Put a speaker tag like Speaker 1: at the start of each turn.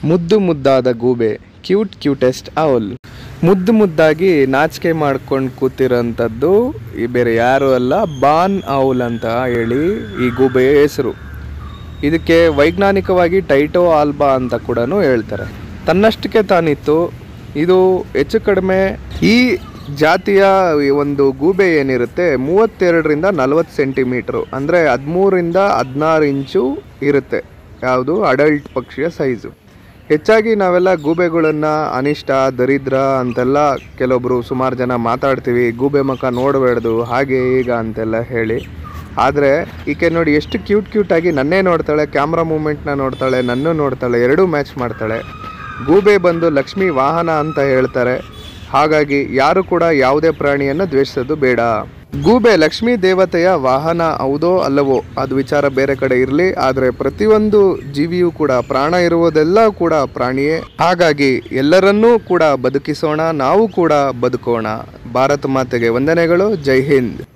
Speaker 1: ಮುದ್ದು ಮುದ್ದಾದ ಗೂಬೆ ಕ್ಯೂಟ್ ಕ್ಯೂಟೆಸ್ಟ್ ಔಲ್ ಮುದ್ದು ಮುದ್ದಾಗಿ ನಾಚಿಕೆ ಮಾಡ್ಕೊಂಡು ಕೂತಿರೋಂಥದ್ದು ಈ ಬೇರೆ ಯಾರು ಅಲ್ಲ ಬಾನ್ ಔಲ್ ಅಂತ ಹೇಳಿ ಈ ಗೂಬೆಯ ಹೆಸರು ಇದಕ್ಕೆ ವೈಜ್ಞಾನಿಕವಾಗಿ ಟೈಟೋ ಆಲ್ಬಾ ಅಂತ ಕೂಡ ಹೇಳ್ತಾರೆ ತನ್ನಷ್ಟಕ್ಕೆ ತಾನಿತ್ತು ಇದು ಹೆಚ್ಚು ಕಡಿಮೆ ಈ ಜಾತಿಯ ಈ ಒಂದು ಗೂಬೆ ಏನಿರುತ್ತೆ ಮೂವತ್ತೆರಡರಿಂದ ನಲವತ್ತು ಸೆಂಟಿಮೀಟ್ರು ಅಂದರೆ ಹದಿಮೂರಿಂದ ಹದಿನಾರು ಇಂಚು ಇರುತ್ತೆ ಯಾವುದು ಅಡಲ್ಟ್ ಪಕ್ಷಿಯ ಸೈಜು ಹೆಚ್ಚಾಗಿ ನಾವೆಲ್ಲ ಗೂಬೆಗಳನ್ನು ಅನಿಷ್ಟ ದರಿದ್ರ ಅಂತೆಲ್ಲ ಕೆಲವೊಬ್ರು ಸುಮಾರು ಜನ ಮಾತಾಡ್ತೀವಿ ಗೂಬೆ ಮುಖ ನೋಡಬೇಡ್ದು ಹಾಗೆ ಈಗ ಅಂತೆಲ್ಲ ಹೇಳಿ ಆದರೆ ಈಕೆ ನೋಡಿ ಎಷ್ಟು ಕ್ಯೂಟ್ ಕ್ಯೂಟಾಗಿ ನನ್ನೇ ನೋಡ್ತಾಳೆ ಕ್ಯಾಮ್ರಾ ಮೂಮೆಂಟ್ನ ನೋಡ್ತಾಳೆ ನನ್ನೂ ನೋಡ್ತಾಳೆ ಎರಡೂ ಮ್ಯಾಚ್ ಮಾಡ್ತಾಳೆ ಗೂಬೆ ಬಂದು ಲಕ್ಷ್ಮಿ ವಾಹನ ಅಂತ ಹೇಳ್ತಾರೆ ಹಾಗಾಗಿ ಯಾರು ಕೂಡ ಯಾವುದೇ ಪ್ರಾಣಿಯನ್ನು ದ್ವೇಷಿಸೋದು ಬೇಡ ಗೂಬೆ ಲಕ್ಷ್ಮೀ ದೇವತೆಯ ವಾಹನ ಹೌದೋ ಅಲ್ಲವೋ ಅದು ವಿಚಾರ ಬೇರೆ ಕಡೆ ಇರಲಿ ಆದರೆ ಪ್ರತಿಯೊಂದು ಜೀವಿಯೂ ಕೂಡ ಪ್ರಾಣ ಇರುವುದೆಲ್ಲ ಕೂಡ ಪ್ರಾಣಿಯೇ ಹಾಗಾಗಿ ಎಲ್ಲರನ್ನೂ ಕೂಡ ಬದುಕಿಸೋಣ ನಾವು ಕೂಡ ಬದುಕೋಣ ಭಾರತ ಮಾತೆಗೆ ವಂದನೆಗಳು ಜೈ ಹಿಂದ್